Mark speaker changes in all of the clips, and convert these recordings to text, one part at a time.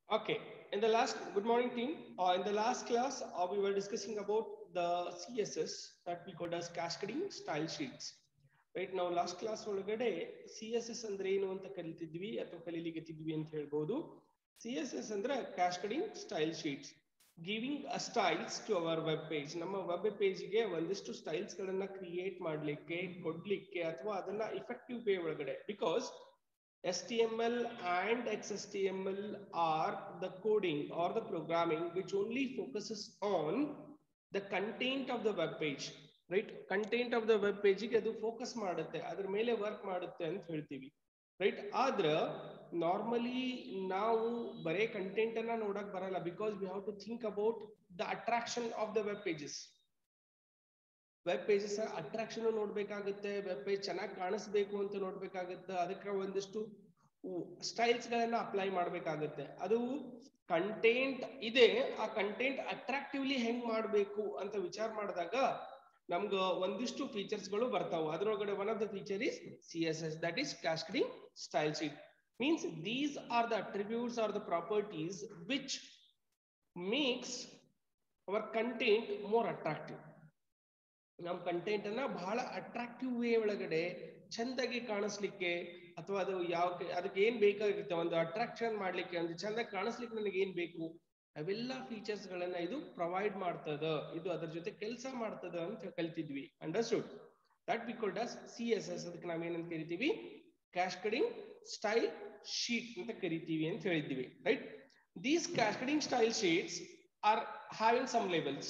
Speaker 1: Okay. In the last, good morning team. Uh, in the last class, uh, we were discussing about the CSS that we called as cascading style sheets. Right now, last class ಒಳಗಡೆ C S S ಅಂದ್ರೆ ಏನು ಅಂತ ಕಲಿತಿದ್ವಿ ಅಥವಾ ಕಲೀಲಿಗತ್ತಿದ್ವಿ ಅಂತ ಹೇಳ್ಬೋದು C S S ಅಂದ್ರೆ cascading style sheets giving a styles to our web page ನಮ್ಮ web ಪೇಜ್ಗೆ ಒಂದಿಷ್ಟು ಸ್ಟೈಲ್ಸ್ ಗಳನ್ನ ಕ್ರಿಯೇಟ್ ಮಾಡ್ಲಿಕ್ಕೆ ಕೊಡ್ಲಿಕ್ಕೆ ಅಥವಾ ಅದನ್ನ ಇಫೆಕ್ಟಿವ್ ವೇ ಒಳಗಡೆ because HTML and XHTML are the coding or the programming which only focuses on the content of the web page. Right content of the web ಪೇಜಿಗೆ ಅದು ಫೋಕಸ್ ಮಾಡುತ್ತೆ ಅದ್ರ ಮೇಲೆ ವರ್ಕ್ ಮಾಡುತ್ತೆ ಅಂತ ಹೇಳ್ತೀವಿ ರೈಟ್ ಆದ್ರ ನಾರ್ಮಲಿ ನಾವು ಬರೇ ಕಂಟೆಂಟ್ ಅನ್ನ ನೋಡಕ್ ಬರಲ್ಲ because we have to think about the attraction of the web pages web pages attraction ನೋಡ್ಬೇಕಾಗುತ್ತೆ ವೆಬ್ ಪೇಜ್ ಚೆನ್ನಾಗಿ ಕಾಣಿಸ್ಬೇಕು ಅಂತ ನೋಡ್ಬೇಕಾಗುತ್ತೆ ಅದಕ್ಕೆ ಒಂದಿಷ್ಟು ಸ್ಟೈಲ್ಸ್ ಗಳನ್ನ ಅಪ್ಲೈ ಮಾಡ್ಬೇಕಾಗುತ್ತೆ ಅದು ಕಂಟೆಂಟ್ ಇದೆ ಆ ಕಂಟೆಂಟ್ ಅಟ್ರಾಕ್ಟಿವ್ಲಿ ಹೆಂಗ್ ಮಾಡ್ಬೇಕು ಅಂತ ವಿಚಾರ ಮಾಡಿದಾಗ ನಮ್ಗ ಒಂದಿಷ್ಟು ಫೀಚರ್ಸ್ ಗಳು ಬರ್ತಾವ ಅದ್ರೊಳಗಡೆ one of the feature is C S S that is cascading style sheet means these are the attributes are the properties which makes our content more attractive ನಮ್ಮ ಕಂಟೆಂಟ್ ಅನ್ನ ಬಹಳ ಅಟ್ರಾಕ್ಟಿವ್ ವೇ ಒಳಗಡೆ ಚಂದಾಗಿ ಕಾಣಿಸ್ಲಿಕ್ಕೆ ಅಥವಾ ಅದು ಯಾವ ಅದಕ್ಕೆ ಏನ್ ಬೇಕಾಗಿರುತ್ತೆ ಒಂದು ಅಟ್ರಾಕ್ಷನ್ ಮಾಡ್ಲಿಕ್ಕೆ ಒಂದು ಚಂದಾಗಿ ಕಾಣಿಸ್ಲಿಕ್ಕೆ ನನಗೆ ಏನ್ ಬೇಕು ಅವೆಲ್ಲ ಫೀಚರ್ಸ್ ಗಳನ್ನ ಇದು ಪ್ರೊವೈಡ್ ಮಾಡ್ತದ ಇದು ಅದರ ಜೊತೆ ಕೆಲಸ ಮಾಡ್ತದ ಅಂತ ಕಲ್ತಿದ್ವಿ understood that we called us C S S ಅದಕ್ಕೆ ನಾವೇನಂತ ಕರಿತೀವಿ ಕ್ಯಾಶ್ಕಡಿಂಗ್ ಸ್ಟೈಲ್ ಶೀಟ್ ಅಂತ ಕರಿತೀವಿ ಅಂತ ಹೇಳಿದ್ವಿ right these cascading style sheets are having some levels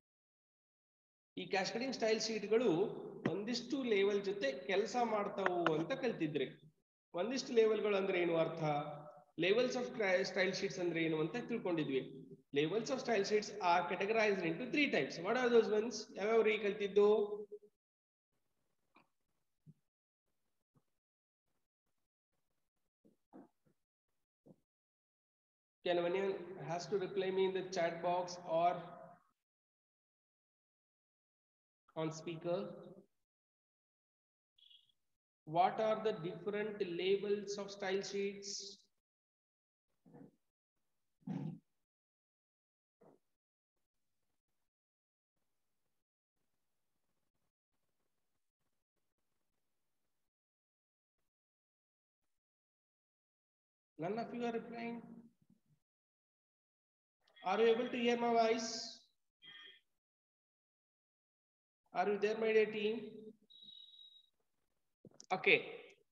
Speaker 1: ಈ ಕ್ಯಾಶ್ಕಡಿಂಗ್ ಸ್ಟೈಲ್ ಶೀಟ್ಗಳು ಒಂದಿಷ್ಟು ಲೆವೆಲ್ ಜೊತೆ ಕೆಲಸ ಮಾಡ್ತಾವು ಅಂತ ಕಲ್ತಿದ್ರಿ ಒಂದಿಷ್ಟು ಲೆವೆಲ್ಗಳು ಅಂದ್ರೆ ಏನು ಅರ್ಥ ಲೆವೆಲ್ಸ್ ಆಫ್ ಸ್ಟೈಲ್ ಶೀಟ್ಸ್ ಅಂದ್ರೆ ಏನು ಅಂತ ತಿಳ್ಕೊಂಡಿದ್ವಿ levels of style sheets are categorized into three types what are those ones ಯಾವ್ಯಾವ ರೀ ಕಲ್ತಿದ್ದು Can anyone has to reply me in the chat box or on speaker? What are the different labels of style sheets? None of you are replying. Are you able to hear my voice? Are you there, my dear team? Okay.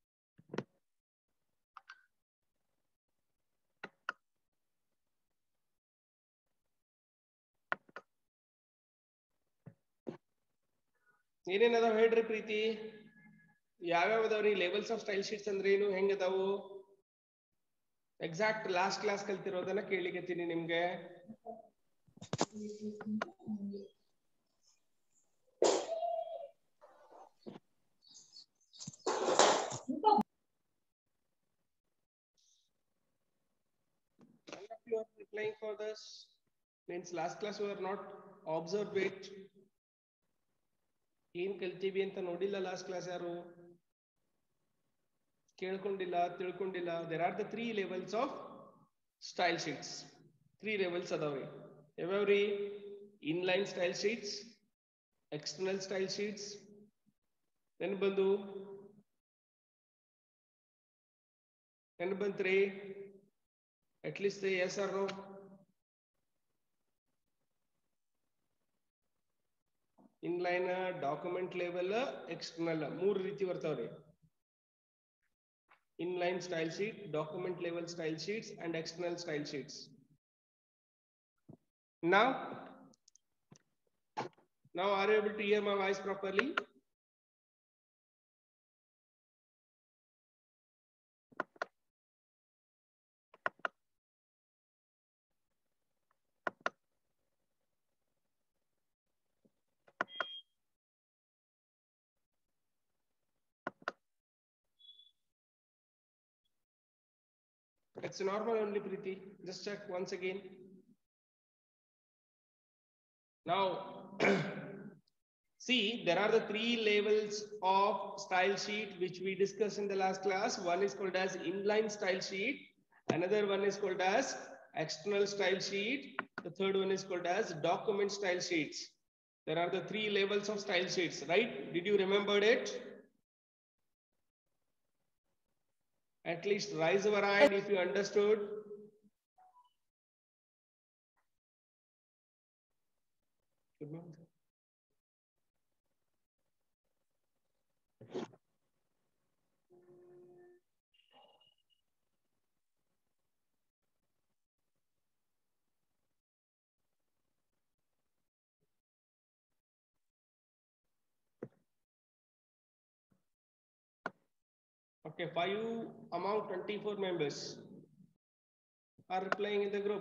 Speaker 1: ಏನೇನದಾವ ಹೇಳ್ರಿ ಪ್ರೀತಿ ಯಾವ್ಯಾವ ಅದಾವ್ರಿ levels of style sheets ಅಂದ್ರೆ ಏನು ಹೆಂಗ್ ಅದಾವು exact last class ಕಲ್ತಿರೋದನ್ನ ಕೇಳಿಕತ್ತೀನಿ ನಿಮ್ಗೆ you are replying for this means last class you are not observed it ಏನ್ ಕಲ್ತೀವಿ ಅಂತ ನೋಡಿಲ್ಲ ಲಾಸ್ಟ್ ಕ್ಲಾಸ್ ಯಾರು ಕೇಳ್ಕೊಂಡಿಲ್ಲ ತಿಳ್ಕೊಂಡಿಲ್ಲ there are the three levels of style sheets three levels ಅದಾವ್ರಿ ಯಾವ್ಯಾವ್ರಿ inline style sheets external style sheets ನೆನ್ ಬಂದು ನೆನ್ ಬಂತ್ರಿ at least yes or no inline document level external ಮೂರು ರೀತಿ ಬರ್ತಾವ್ರಿ inline style sheet, document level style sheets, and external style sheets. Now, now are you able to hear my voice properly? It's normal only, Preeti. Just check once again. Now, see, there are the three levels of style sheet which we discussed in the last class. One is called as inline style sheet. Another one is called as external style sheet. The third one is called as document style sheets. There are the three levels of style sheets, right? Did you remember it? At least raise your hand if you understood. Good morning. sir. Okay, five among 24 members are replying in the group.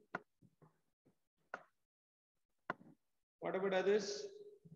Speaker 1: What about others?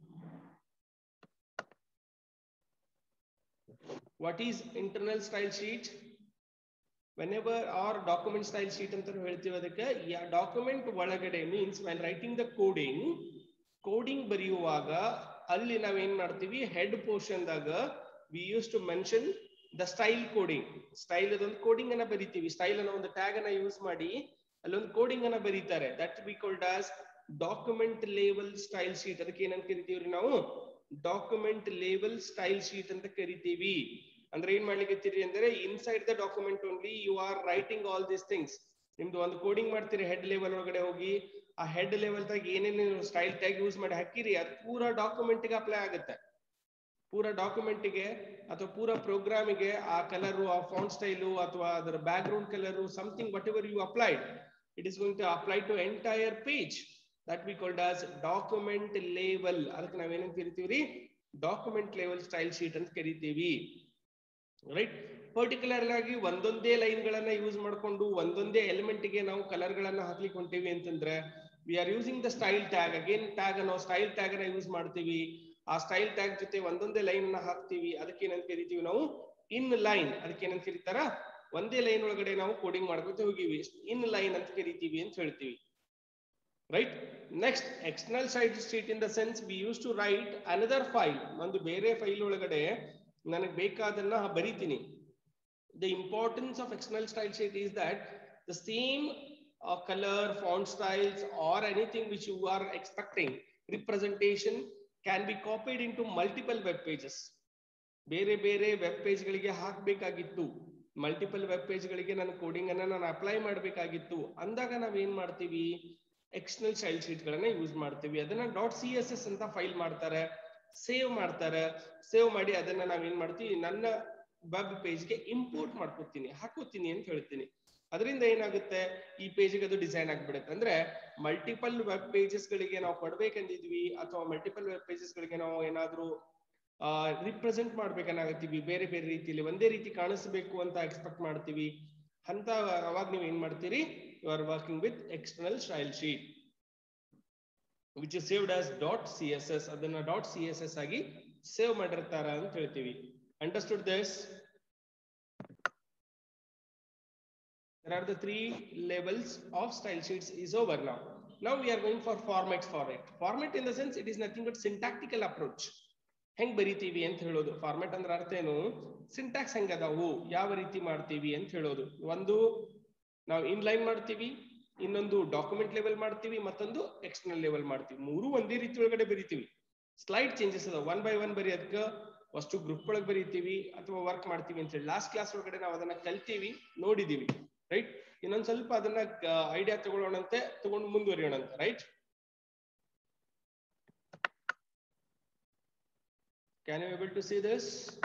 Speaker 1: What is internal style sheet? Whenever our document style sheet ಅಂತ ನಾವ್ ಹೇಳ್ತೀವಿ ಅದಕ್ಕೆ document ಒಳಗಡೆ means when writing the coding coding ಬರೆಯುವಾಗ ಅಲ್ಲಿ ನಾವೇನ್ ಮಾಡ್ತೀವಿ head ಪೋರ್ಷನ್ದಾಗ we use to mention the style coding style ಅದೊಂದು ಕೋಡಿಂಗ್ ಅನ್ನ ಬರಿತೀವಿ ಸ್ಟೈಲ್ ಅನ್ನೋ ಒಂದು ಟ್ಯಾಗ್ ಅನ್ನ ಯೂಸ್ ಮಾಡಿ ಅಲ್ಲೊಂದು ಕೋಡಿಂಗ್ ಅನ್ನ ಬರೀತಾರೆ that we called as document ಲೇಬಲ್ ಸ್ಟೈಲ್ ಶೀಟ್ ಅದಕ್ಕೆ ಏನಂತ ಕರಿತೀವ್ರಿ ನಾವು ಡಾಕ್ಯುಮೆಂಟ್ ಲೇಬಲ್ ಸ್ಟೈಲ್ ಶೀಟ್ ಅಂತ ಕರಿತೀವಿ ಅಂದ್ರೆ ಏನ್ ಮಾಡ್ಲಿಕ್ಕೆ ಅಂದ್ರೆ inside the document only you are writing all these things ನಿಮ್ದು ಒಂದು ಕೋಡಿಂಗ್ ಮಾಡ್ತೀರಿ ಹೆಡ್ ಲೆವೆಲ್ ಒಳಗಡೆ ಹೋಗಿ ಆ ಹೆಡ್ ಲೆವೆಲ್ ದಾಗ ಏನೇನು ಸ್ಟೈಲ್ ಟ್ಯಾಗ್ ಯೂಸ್ ಮಾಡಿ ಹಾಕಿರಿ ಅದು ಪೂರಾ ಡಾಕ್ಯುಮೆಂಟ್ ಗೆ ಅಪ್ಲೈ ಆಗುತ್ತೆ ಪೂರಾ ಡಾಕ್ಯುಮೆಂಟ್ ಗೆ ಅಥವಾ ಪೂರಾ ಪ್ರೋಗ್ರಾಮಿಗೆ ಆ ಕಲರು ಆ ಫಾಂಟ್ ಸ್ಟೈಲು ಅಥವಾ ಅದರ background colour something whatever you applied it is going to apply to entire page that we called as document ಲೇಬಲ್ ಅದಕ್ಕೆ ನಾವೇನಂತ ಕರಿತೀವಿ ಡಾಕ್ಯುಮೆಂಟ್ ಲೇಬಲ್ ಸ್ಟೈಲ್ ಶೀಟ್ ಅಂತ ಕರಿತೀವಿ ರೈಟ್ ಪರ್ಟಿಕ್ಯುಲರ್ ಆಗಿ ಒಂದೊಂದೇ ಲೈನ್ ಗಳನ್ನ ಯೂಸ್ ಮಾಡ್ಕೊಂಡು ಒಂದೊಂದೇ ಎಲಿಮೆಂಟ್ ಗೆ ನಾವು ಕಲರ್ ಗಳನ್ನ ಹಾಕ್ಲಿಕ್ಕೆ ಹೊಂಟೀವಿ ಅಂತಂದ್ರೆ we are using the style tag again tag ಅನ್ನೋ ಸ್ಟೈಲ್ ಟ್ಯಾಗ್ ಅನ್ನ ಯೂಸ್ ಮಾಡ್ತೀವಿ ಆ ಸ್ಟೈಲ್ ಟ್ಯಾಗ್ ಜೊತೆ ಒಂದೊಂದೇ ಲೈನ್ ಅನ್ನ ಹಾಕ್ತಿವಿ ಅದಕ್ಕೆ ಏನಂತ ಕರಿತೀವಿ ನಾವು ಇನ್ ಲೈನ್ ಅದಕ್ಕೆ ಏನಂತ ಕರೀತಾರ ಒಂದೇ ಲೈನ್ ಒಳಗಡೆ ನಾವು ಕೋಡಿಂಗ್ ಮಾಡ್ಕೊತ ಹೋಗಿವಿ ಇನ್ ಲೈನ್ ಅಂತ ಕರಿತೀವಿ ಅಂತ ಹೇಳ್ತೀವಿ right next external style sheet in the sense we use to write another file ಒಂದು ಬೇರೆ ಫೈಲ್ ಒಳಗಡೆ ನನಗೆ ಬೇಕಾದನ್ನ ಬರಿತೀನಿ the importance of external style sheet is that the same colour font styles or anything which you are expecting representation can be copied in to multiple web pages ಬೇರೆ ಬೇರೆ web page ಗಳಿಗೆ ಹಾಕ್ಬೇಕಾಗಿತ್ತು multiple web page ಗಳಿಗೆ ನನ್ನ coding ಅನ್ನ ನಾನು apply ಮಾಡಬೇಕಾಗಿತ್ತು ಅಂದಾಗ ನಾವ್ ಏನ್ ಮಾಡ್ತೀವಿ ಎಕ್ಸ್ಟರ್ನಲ್ ಸ್ಟೈಲ್ ಶೀಟ್ ಗಳನ್ನ ಯೂಸ್ ಮಾಡ್ತೀವಿ ಅದನ್ನ ಡಾಟ್ ಸಿ ಎಸ್ ಎಸ್ ಅಂತ ಫೈಲ್ ಮಾಡ್ತಾರೆ ಸೇವ್ ಮಾಡ್ತಾರೆ ಸೇವ್ ಮಾಡಿ ಅದನ್ನ ನಾವ್ ಏನ್ ಮಾಡ್ತೀವಿ ನನ್ನ ವೆಬ್ ಪೇಜ್ಗೆ ಇಂಪೋರ್ಟ್ ಮಾಡ್ಕೋತೀನಿ ಹಾಕೋತೀನಿ ಅಂತ ಹೇಳ್ತೀನಿ ಅದರಿಂದ ಏನಾಗುತ್ತೆ ಈ ಪೇಜ್ಗೆ ಅದು ಡಿಸೈನ್ ಆಗ್ಬಿಡುತ್ತೆ ಅಂದ್ರೆ ಮಲ್ಟಿಪಲ್ ವೆಬ್ ಪೇಜಸ್ ಗಳಿಗೆ ನಾವು ಕೊಡ್ಬೇಕಂದಿದ್ವಿ ಅಥವಾ ಮಲ್ಟಿಪಲ್ ವೆಬ್ ಪೇಜಸ್ ಗಳಿಗೆ ನಾವು ಏನಾದ್ರೂ ರಿಪ್ರೆಸೆಂಟ್ ಮಾಡ್ಬೇಕನ್ನಾಗತ್ತೀವಿ ಬೇರೆ ಬೇರೆ ರೀತಿಯಲ್ಲಿ ಒಂದೇ ರೀತಿ ಕಾಣಿಸ್ಬೇಕು ಅಂತ ಎಕ್ಸ್ಪೆಕ್ಟ್ ಮಾಡ್ತೀವಿ ಅಂತ ಅವಾಗ ನೀವು ಏನ್ ಮಾಡ್ತೀರಿ you are working with external style sheet which is saved as dot C S S ಅದನ್ನ ಡಾಟ್ ಸಿ ಎಸ್ ಎಸ್ ಆಗಿ ಸೇವ್ ಮಾಡಿರ್ತಾರ ಅಂತ ಹೇಳ್ತೀವಿ understood this there are the three levels of style sheets is over now now we are going for formats for it format in the sense it is nothing but syntactical approach ಹೆಂಗ್ ಬರಿತೀವಿ ಅಂತ ಹೇಳೋದು format ಅಂದ್ರೆ ಅರ್ಥ ಏನು syntax ಹೆಂಗ್ ಅದಾವು ಯಾವ ರೀತಿ ಮಾಡ್ತೀವಿ ಅಂತ ಹೇಳೋದು ಒಂದು ನಾವು ಇನ್ಲೈನ್ ಮಾಡ್ತೀವಿ ಇನ್ನೊಂದು ಡಾಕ್ಯುಮೆಂಟ್ ಲೆವೆಲ್ ಮಾಡ್ತೀವಿ ಮತ್ತೊಂದು ಎಕ್ಸ್ಟರ್ನಲ್ ಲೆವೆಲ್ ಮಾಡ್ತೀವಿ ಮೂರು ಒಂದೇ ರೀತಿ ಒಳಗಡೆ ಬರಿತೀವಿ ಸ್ಲೈಡ್ ಚೇಂಜಸ್ ಅದ ಒನ್ ಬೈ ಒನ್ ಬರೆಯೋದಕ್ಕೆ ಅಷ್ಟು ಗ್ರೂಪ್ ಒಳಗೆ ಬರೀತೀವಿ ಅಥವಾ ವರ್ಕ್ ಮಾಡ್ತೀವಿ ಅಂತ ಹೇಳಿ ಲಾಸ್ಟ್ ಕ್ಲಾಸ್ ಒಳಗಡೆ ನಾವು ಅದನ್ನ ಕಲ್ತೀವಿ ನೋಡಿದೀವಿ ರೈಟ್ ಇನ್ನೊಂದ್ ಸ್ವಲ್ಪ ಅದನ್ನ ಐಡಿಯಾ ತಗೊಳ್ಳೋಣಂತೆ ತಗೊಂಡು ಮುಂದುವರಿಯೋಣಂತೆ right Can you able to see this?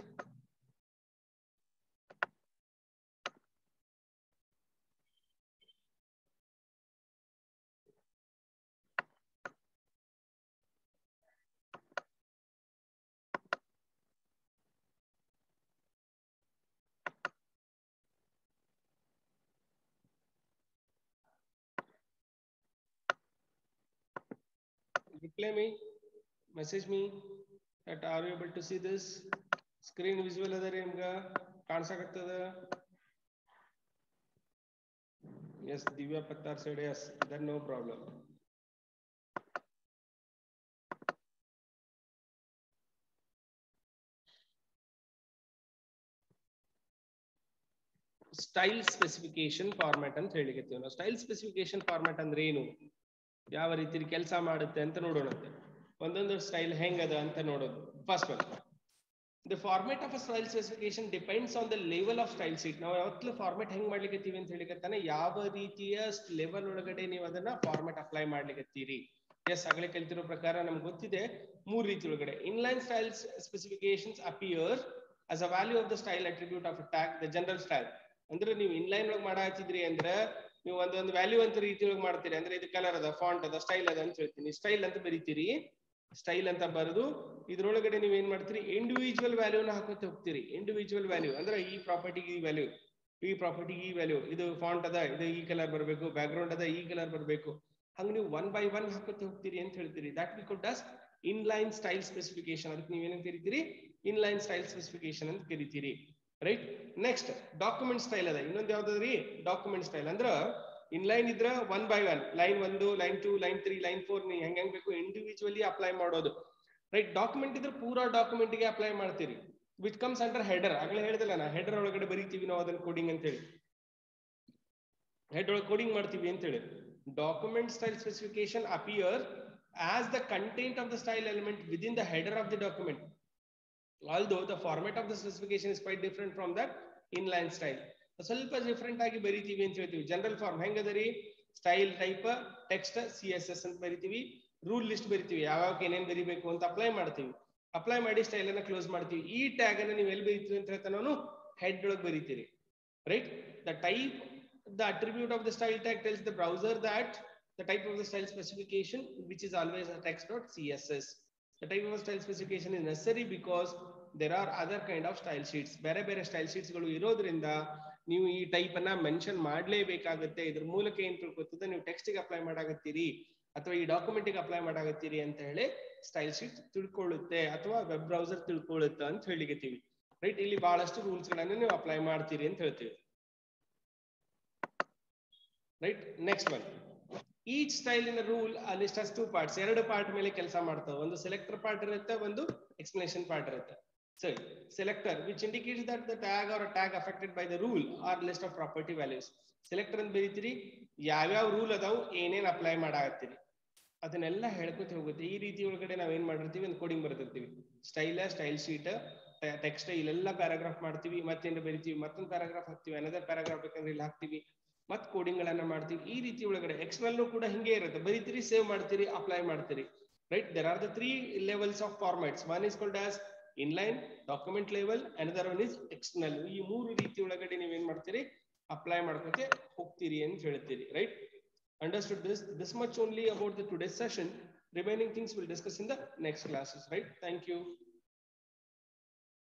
Speaker 1: Reply me, message me. that are you able to see this screen visual ಅದರಿ ನಿಮ್ಗ ಕಾಣಿಸಕತ್ತದ yes Divya Pattar side yes then no problem style specification format ಅಂತ ಹೇಳಿಕತ್ತೀವಿ ನಾವು ಸ್ಟೈಲ್ ಸ್ಪೆಸಿಫಿಕೇಶನ್ ಫಾರ್ಮ್ಯಾಟ್ ಅಂದ್ರೆ ಏನು ಯಾವ ರೀತಿ ಕೆಲಸ ಮಾಡುತ್ತೆ ಅಂತ ನೋಡೋಣಂತೆ ಒಂದೊಂದು ಸ್ಟೈಲ್ ಹೆಂಗದ ಅಂತ ನೋಡೋದು first one the format of a style specification depends on the level of style sheet ನಾವು ಯಾವತ್ತೂ ಫಾರ್ಮೆಟ್ ಹೆಂಗ್ ಮಾಡ್ಲಿಕ್ಕತ್ತೀವಿ ಅಂತ ಹೇಳಿಕತ್ತಾನೆ ಯಾವ ರೀತಿಯ ಲೆವೆಲ್ ಒಳಗಡೆ ನೀವು ಅದನ್ನ ಫಾರ್ಮೆಟ್ ಅಪ್ಲೈ ಮಾಡ್ಲಿಕ್ಕತ್ತೀರಿ ಎಸ್ ಆಗಲೇ ಕಲ್ತಿರೋ ಪ್ರಕಾರ ನಮ್ಗೆ ಗೊತ್ತಿದೆ ಮೂರ್ ರೀತಿ ಒಳಗಡೆ inline styles specifications appear as a value of the style attribute of tag the general style ಅಂದ್ರೆ ನೀವು ಇನ್ಲೈನ್ ಒಳಗೆ ಮಾಡಾತಿದ್ರಿ ಅಂದ್ರೆ ನೀವು ಒಂದೊಂದು ವ್ಯಾಲ್ಯೂ ಅಂತ ರೀತಿ ಒಳಗೆ ಮಾಡ್ತೀರಿ ಅಂದ್ರೆ ಇದು ಕಲರ್ ಅದ ಫಾಂಟ್ ಅದ ಸ್ಟೈಲ್ ಅದ ಅಂತ ಹೇಳ್ತೀನಿ ಸ್ಟೈಲ್ ಅಂತ ಬರೀತೀರಿ ಸ್ಟೈಲ್ ಅಂತ ಬರೆದು ಇದ್ರೊಳಗಡೆ ನೀವು ಏನ್ ಮಾಡ್ತೀರಿ ಇಂಡಿವಿಜುವಲ್ ವ್ಯಾಲ್ಯೂನ ಹಾಕೋತ ಹೋಗ್ತೀರಿ ಇಂಡಿವಿಜುವಲ್ ವ್ಯಾಲ್ಯೂ ಅಂದ್ರೆ ಈ ಪ್ರಾಪರ್ಟಿಗೆ ಈ ವ್ಯಾಲ್ಯೂ ಈ ಪ್ರಾಪರ್ಟಿಗೆ ಈ ವ್ಯಾಲ್ಯೂ ಇದು ಫಾಂಟ್ ಅದ ಇದು ಈ ಕಲರ್ ಬರಬೇಕು ಬ್ಯಾಕ್ ಗ್ರೌಂಡ್ ಅದ ಈ ಕಲರ್ ಬರಬೇಕು ಹಂಗ ನೀವು ಒನ್ ಬೈ ಒನ್ ಹಾಕೋತ ಹೋಗ್ತೀರಿ ಅಂತ ಹೇಳ್ತೀರಿ that we could does inline style specification ಅದಕ್ಕೆ ನೀವು ಏನಂತ ಕರಿತೀರಿ ಇನ್ಲೈನ್ ಸ್ಟೈಲ್ ಸ್ಪೆಸಿಫಿಕೇಶನ್ ಅಂತ ಕರಿತೀರಿ ರೈಟ್ ನೆಕ್ಸ್ಟ್ ಡಾಕ್ಯುಮೆಂಟ್ ಸ್ಟೈಲ್ ಅದ ಇನ್ನೊಂದು ಯಾವ್ದದ್ರಿ ಡಾಕ್ಯುಮೆಂಟ್ ಸ್ಟೈಲ್ ಅಂದ್ರ ಇನ್ಲೈನ್ ಇದ್ರ ಒನ್ ಬೈ ಒನ್ ಲೈನ್ ಒಂದು line two line three line four ನೀವು ಹೆಂಗ್ ಹೆಂಗ್ ಬೇಕು ಇಂಡಿವಿಜುವಲಿ ಅಪ್ಲೈ ಮಾಡೋದು ರೈಟ್ ಡಾಕ್ಯುಮೆಂಟ್ ಇದ್ರೆ ಪೂರಾ ಡಾಕ್ಯುಮೆಂಟ್ ಗೆ ಅಪ್ಲೈ ಮಾಡ್ತೀರಿ ವಿತ್ ಕಮ್ಸ್ ಅಂಡರ್ ಹೆಡರ್ ಆಗಲೇ ಹೇಳಿದಿಲ್ಲ ನಾ ಹೆಡರ್ ಒಳಗಡೆ ಬರೀತೀವಿ ನಾವು ಅದನ್ನ ಕೋಡಿಂಗ್ ಅಂತ ಹೇಳಿ ಹೆಡ್ ಒಳಗೆ ಕೋಡಿಂಗ್ ಮಾಡ್ತೀವಿ ಅಂತ ಹೇಳಿ document style specification appear as the content of the style element within the header of the document although the format of the specification is quite different from that inline style ಸ್ವಲ್ಪ different ಆಗಿ ಬರಿತೀವಿ ಅಂತ ಹೇಳ್ತೀವಿ general form ಹೆಂಗದರಿ style type text C S S ಅಂತ ಬರಿತೀವಿ rule list ಬರಿತೀವಿ ಯಾವಾಗ ಏನೇನ್ ಬರಿಬೇಕು ಅಂತ ಅಪ್ಲೈ ಮಾಡ್ತೀವಿ ಅಪ್ಲೈ ಮಾಡಿ ಸ್ಟೈಲ್ ಅನ್ನ ಕ್ಲೋಸ್ ಮಾಡ್ತೀವಿ ಈ ಟ್ಯಾಗ್ ಅನ್ನ ನೀವು ಎಲ್ಲಿ ಬರೀತೀವಿ ಅಂತ ಹೇಳ್ತಾ ನಾನು ಹೆಡ್ ಒಳಗೆ ಬರೀತೀರಿ right the type the attribute of the style tag tells the browser that the type of the style specification which is always text dot C S S the type of style specification is necessary because there are other kind of style sheets ಬೇರೆ ಬೇರೆ style sheets ಗಳು ಇರೋದ್ರಿಂದ ನೀವು ಈ type ಅನ್ನ mention ಮಾಡ್ಲೇಬೇಕಾಗುತ್ತೆ ಇದ್ರ ಮೂಲಕ ಏನ್ ತಿಳ್ಕೊತದೆ ನೀವು ಟೆಕ್ಸ್ಟ್ ಗೆ ಅಪ್ಲೈ ಮಾಡಾಕತ್ತೀರಿ ಅಥವಾ ಈ ಡಾಕ್ಯುಮೆಂಟ್ ಗೆ ಅಪ್ಲೈ ಮಾಡಾಕತ್ತೀರಿ ಅಂತ ಹೇಳಿ ಸ್ಟೈಲ್ ಶೀಟ್ ತಿಳ್ಕೊಳ್ಳುತ್ತೆ ಅಥವಾ ವೆಬ್ ಬ್ರೌಸರ್ ತಿಳ್ಕೊಳ್ಳುತ್ತೆ ಅಂತ ಹೇಳಿಕತ್ತೀವಿ ರೈಟ್ ಇಲ್ಲಿ ಬಹಳಷ್ಟು ರೂಲ್ಸ್ ಗಳನ್ನ ನೀವು ಅಪ್ಲೈ ಮಾಡ್ತೀರಿ ಅಂತ ಹೇಳ್ತೀವಿ right next one each style in rule list has two parts ಎರಡು ಪಾರ್ಟ್ ಮೇಲೆ ಕೆಲಸ ಮಾಡ್ತಾವೆ ಒಂದು ಸೆಲೆಕ್ಟರ್ ಪಾರ್ಟ್ ಇರುತ್ತೆ ಒಂದು ಎಕ್ಸ್ಪ್ಲನೇಷನ್ ಪಾರ್ಟ್ ಇರುತ್ತೆ ಸರಿ selector which indicates that the tag or tag affected by the rule or list of property values selector ಅಂತ ಬರೀತೀರಿ ಯಾವ್ಯಾವ ರೂಲ್ ಅದಾವು ಏನೇನ್ ಅಪ್ಲೈ ಮಾಡಾಕತ್ತೀರಿ ಅದನ್ನೆಲ್ಲ ಹೇಳ್ಕೊತ ಹೋಗುತ್ತೆ ಈ ರೀತಿ ಒಳಗಡೆ ನಾವ್ ಏನ್ ಮಾಡಿರ್ತೀವಿ ಒಂದು ಕೋಡಿಂಗ್ ಬರ್ತಿರ್ತೀವಿ ಸ್ಟೈಲ ಸ್ಟೈಲ್ ಶೀಟ್ ಟೆಕ್ಸ್ಟ್ ಇಲ್ಲೆಲ್ಲ ಪ್ಯಾರಾಗ್ರಾಫ್ ಮಾಡ್ತೀವಿ ಮತ್ತೇನು ಬರಿತೀವಿ ಮತ್ತೊಂದು ಪ್ಯಾರಾಗ್ರಾಫ್ ಹಾಕ್ತಿವಿ ಅನದರ್ ಪ್ಯಾರಾಗ್ರಾಫ್ ಬೇಕಂದ್ರೆ ಇಲ್ಲಿ ಹಾಕ್ತಿವಿ ಮತ್ ಕೋಡಿಂಗ್ ಗಳನ್ನ ಮಾಡ್ತೀವಿ ಈ ರೀತಿ ಒಳಗಡೆ ಎಕ್ಸ್ಟರ್ನಲ್ ಕೂಡ ಹಿಂಗೆ ಇರುತ್ತೆ ಬರೀತೀರಿ ಸೇವ್ ಮಾಡ್ತೀರಿ ಅಪ್ಲೈ ಮಾಡ್ತೀರಿ right there are the three levels of formats one is called as inline document level another one is external ಈ ಮೂರು ರೀತಿ ಒಳಗಡೆ ನೀವ್ ಏನ್ ಮಾಡ್ತೀರಿ ಅಪ್ಲೈ ಮಾಡ್ಕೊತೆ ಹೋಗ್ತೀರಿ ಅಂತ ಹೇಳ್ತೀರಿ right understood this this much only about the today session remaining things will discuss in the next classes right thank you